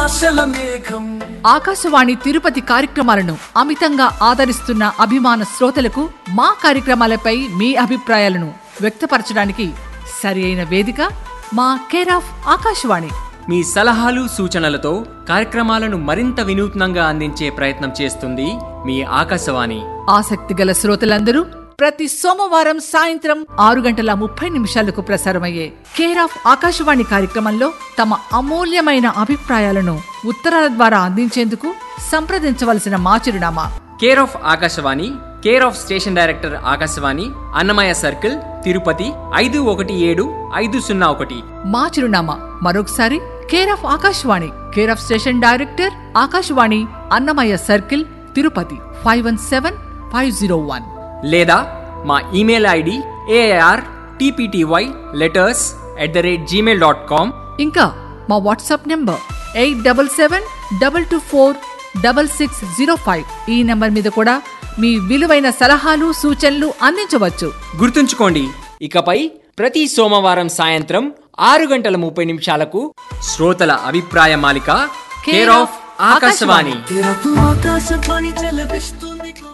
ఆశల మేఘం ఆకాశవాణి తిరుపతి కార్యక్రమాలను అమితంగా ఆదరిస్తున్న అభిమాన శ్రోతలకు మా కార్యక్రమాలపై మీ అభిప్రాయాలను వ్యక్తపరచడానికి సరి అయిన వేదిక మా కేర్ ఆఫ్ ఆకాశవాణి మీ సలహాలు సూచనలతో కార్యక్రమాలను మరింత వినూత్నంగా అందించే ప్రయత్నం చేస్తుంది మీ ఆకాశవాణి ఆసక్తి గల శ్రోతలందరూ ప్రతి సోమవారం సాయంత్రం ఆరు గంటల ముప్పై నిమిషాలకు ప్రసారమయ్యే కేర్ ఆఫ్ ఆకాశవాణి కార్యక్రమంలో తమ అమూల్యమైన అభిప్రాయాలను ఉత్తరాల ద్వారా అందించేందుకు సంప్రదించవలసిన మా చిరునామా care of Akashvani care of station director Akashvani Annamayya circle Tirupati ఐదు ఒకటి ఏడు ఐదు సున్నా ఒకటి మా చిరునామా మరొకసారి care of Akashvani care of station director Akashvani Annamayya circle Tirupati five one seven five zero one లేదా మా email ID AR TPTY letters at the rate Gmail dot com ఇంకా మా WhatsApp number eight double seven double two four double six zero five ఈ number మీద కూడా మీ విలువైన సలహాలు సూచనలు అందించవచ్చు గుర్తుంచుకోండి ఇకపై ప్రతి సోమవారం సాయంత్రం ఆరు గంటల ముప్పై నిమిషాలకు శ్రోతల అభిప్రాయ మాలిక కేర్ ఆఫ్ ఆకాశవాణి తెరకు ఆకాశవాణి చెలపిస్తుంది గొంతు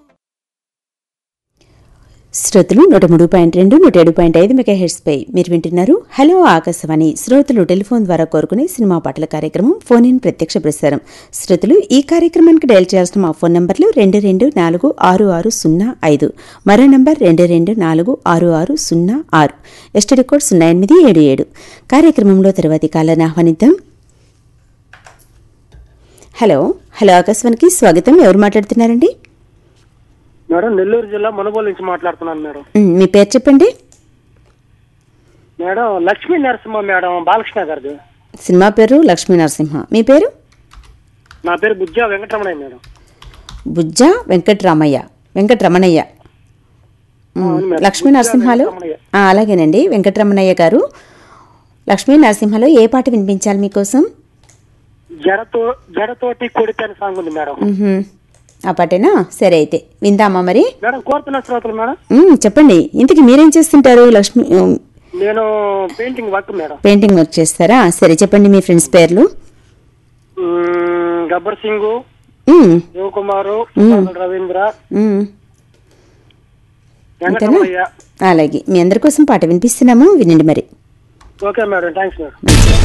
శ్రోతలు నూట మూడు పాయింట్ రెండు నూట ఏడు పాయింట్ ఐదు మెగా హెడ్స్పై మీరు వింటున్నారు హలో ఆకాశవాణి శ్రోతలు టెలిఫోన్ ద్వారా కోరుకునే సినిమా పాటల కార్యక్రమం ఫోన్ ఇన్ ప్రత్యక్ష ప్రసారం శ్రోతలు ఈ కార్యక్రమానికి డయల్ చేయాల్సిన మా ఫోన్ నంబర్లు రెండు రెండు నాలుగు ఆరు ఆరు సున్నా ఐదు మరో నంబర్ రెండు రెండు నాలుగు ఆరు ఆరు సున్నా ఆరు ఎస్టడీ కోడ్ సున్నా ఎనిమిది ఏడు ఏడు కార్యక్రమంలో తర్వాతి కాలాన్ని ఆహ్వానిద్దాం హలో హలో ఆకాశవాణికి స్వాగతం ఎవరు మాట్లాడుతున్నారండి మేడం నెల్లూరు జిల్లా మునగోలు నుంచి మాట్లాడుతున్నాను మేడం ఉమ్, మీ పేరు చెప్పండి మేడం లక్ష్మీ నరసింహ మేడం బాలకృష్ణ గారిది సినిమా పేరు లక్ష్మీ నరసింహ మీ పేరు నా పేరు బుజ్జా వెంకటరమణయ్య మేడం బుజ్జ వెంకట్రామయ్య వెంకటరమణయ్య ఉమ్, అవును మేడం. లక్ష్మీ బుజ్జ నరసింహలో వెంకటరమణయ్య. ఆ, అలాగేనండి వెంకటరమణయ్య గారు లక్ష్మీ నరసింహలో ఏ పాట వినిపించాలి మీకోసం జడతో జడతోటి కొడితే అని సాంగ్ ఉంది మేడం ఉహుం, ఆ పాటేనా సరే అయితే విందామా మరి మేడం కోరుతున్న శ్రోతలు మేడం ఉమ్, చెప్పండి ఇంతకీ మీరేం చేస్తుంటారు లక్ష్మి ఉమ్, నేను painting work madam painting work చేస్తారా సరే చెప్పండి మీ ఫ్రెండ్స్ పేర్లు మ్మ్, గబ్బర్ సింగ్ ఉమ్, శివకుమారు రవీంద్ర ఉమ్, అంతేనా వెంకటరమయ్య అలాగే మీ అందరి కోసం పాట వినిపిస్తున్నాము వినండి మరి ఓకే మేడం థ్యాంక్స్ మేడం మంచిది